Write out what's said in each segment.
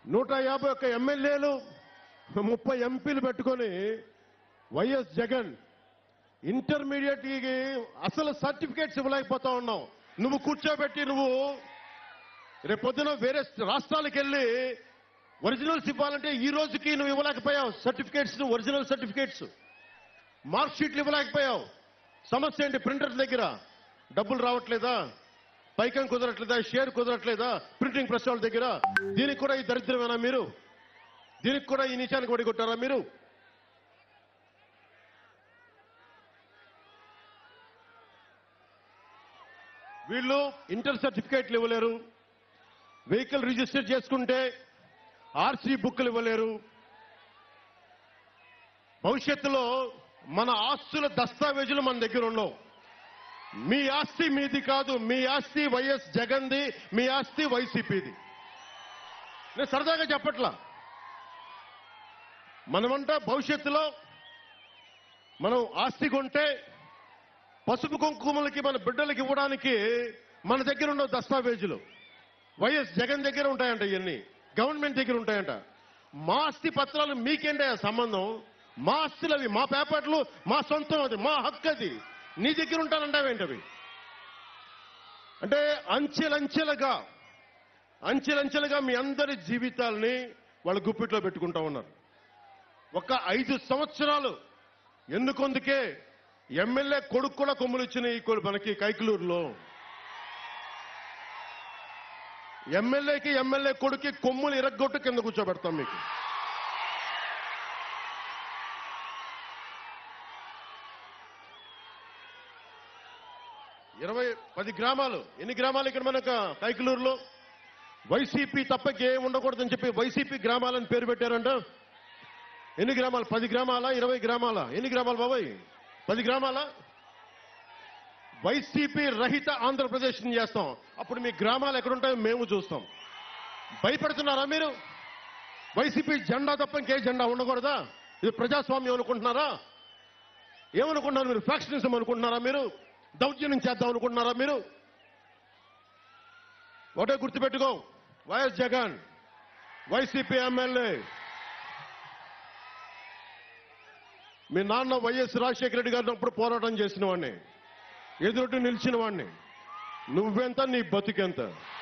నూట యాభై ఒక్క ఎమ్మెల్యేలు ముప్పై ఎంపీలు పెట్టుకొని వైఎస్ జగన్ ఇంటర్మీడియట్ కి అసలు సర్టిఫికేట్స్ ఇవ్వలేకపోతా ఉన్నావు నువ్వు కూర్చోబెట్టి నువ్వు రేపొద్దున వేరే రాష్ట్రాలకు వెళ్ళి ఒరిజినల్స్ ఇవ్వాలంటే ఈ రోజుకి నువ్వు ఇవ్వలేకపోయావు సర్టిఫికేట్స్ ఒరిజినల్ సర్టిఫికేట్స్ మార్క్ షీట్లు ఇవ్వలేకపోయావు సమస్య ఏంటి ప్రింటర్ దగ్గర డబ్బులు రావట్లేదా పైకం కుదరట్లేదా షేర్ కుదరట్లేదా ప్రింటింగ్ ప్రెస్ వాళ్ళ దగ్గర దీనికి కూడా ఈ దరిద్రమేనా మీరు దీనికి కూడా ఈ నిశానికి ఒడిగొట్టారా మీరు వీళ్ళు ఇంటర్ సర్టిఫికేట్లు ఇవ్వలేరు వెహికల్ రిజిస్టర్ చేసుకుంటే ఆర్సీ బుక్లు ఇవ్వలేరు భవిష్యత్తులో మన ఆస్తుల దస్తావేజులు మన దగ్గర ఉండవు మీ ఆస్తి మీది కాదు మీ ఆస్తి వైఎస్ జగన్ది మీ ఆస్తి వైసీపీది నేను సరదాగా చెప్పట్లా మనమంతా భవిష్యత్తులో మనం ఆస్తి కొంటే పసుపు కుంకుమలకి మన బిడ్డలకి ఇవ్వడానికి మన దగ్గర ఉన్న దస్తావేజులు వైఎస్ జగన్ దగ్గర ఉంటాయంట ఇవన్నీ గవర్నమెంట్ దగ్గర ఉంటాయంట మా ఆస్తి పత్రాలు మీకేంటే సంబంధం మా ఆస్తులు అవి మా పేపర్లు మా సొంతం అది మా హక్కు అది నీ దగ్గర ఉంటానంటావేంటవి అంటే అంచెలంచెలుగా అంచెలంచెలుగా మీ అందరి జీవితాల్ని వాళ్ళ గుప్పిట్లో పెట్టుకుంటా ఉన్నారు ఒక ఐదు సంవత్సరాలు ఎందుకొందుకే ఎమ్మెల్యే కొడుకు కూడా కొమ్ములు ఇచ్చినాయి ఈ మనకి కైకలూరులో ఎమ్మెల్యేకి ఎమ్మెల్యే కొడుకి కొమ్ములు ఇరగ్గొట్టు కింద కూర్చోబెడతాం మీకు ఇరవై పది గ్రామాలు ఎన్ని గ్రామాలు ఇక్కడ మనకు కైకలూరులో వైసీపీ తప్పకి ఏం ఉండకూడదని చెప్పి వైసీపీ గ్రామాలని పేరు పెట్టారంట ఎన్ని గ్రామాలు పది గ్రామాలా ఇరవై గ్రామాలా ఎన్ని గ్రామాలు బాబాయ్ పది గ్రామాలా వైసీపీ రహిత ఆంధ్రప్రదేశ్ చేస్తాం అప్పుడు మీ గ్రామాలు ఎక్కడుంటాయో మేము చూస్తాం భయపడుతున్నారా మీరు వైసీపీ జెండా తప్ప ఇంకే జెండా ఉండకూడదా ఇది ప్రజాస్వామ్యం అనుకుంటున్నారా ఏమనుకుంటున్నారు మీరు ఫ్యాక్షనిజం అనుకుంటున్నారా మీరు దౌర్జన్యం చేద్దాం అనుకుంటున్నారా మీరు ఒకటే గుర్తుపెట్టుకో వైఎస్ జగన్ వైసీపీ ఎమ్మెల్యే మీ నాన్న వైఎస్ రాజశేఖర రెడ్డి గారిని అప్పుడు పోరాటం చేసిన వాడిని ఎదురుటి నిలిచిన వాడిని నువ్వెంత నీ బతుకెంత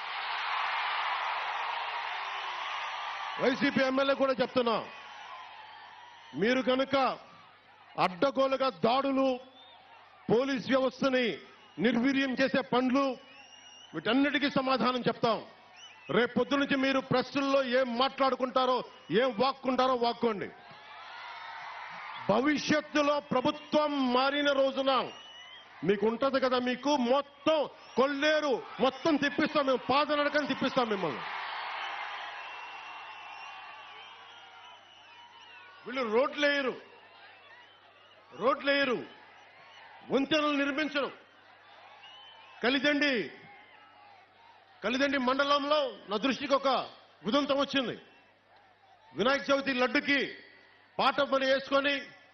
వైసీపీ ఎమ్మెల్యే కూడా చెప్తున్నా మీరు కనుక అడ్డగోలుగా దాడులు పోలీస్ వ్యవస్థని నిర్వీర్యం చేసే పనులు వీటన్నిటికీ సమాధానం చెప్తాం రేపు పొద్దు నుంచి మీరు ప్రశ్నల్లో ఏం మాట్లాడుకుంటారో ఏం వాక్కుంటారో వాక్కోండి భవిష్యత్తులో ప్రభుత్వం మారిన రోజున మీకు ఉంటది కదా మీకు మొత్తం కొల్లేరు మొత్తం తిప్పిస్తాం మేము పాదనడకని తిప్పిస్తాం మిమ్మల్ని వీళ్ళు రోడ్లు వేయరు రోడ్లు వేయరు వంతెనలు నిర్మించరు కలిదండి కలిదండి మండలంలో నా దృష్టికి ఒక ఉదంతం వచ్చింది వినాయక చవితి లడ్డుకి పాట పని వేసుకొని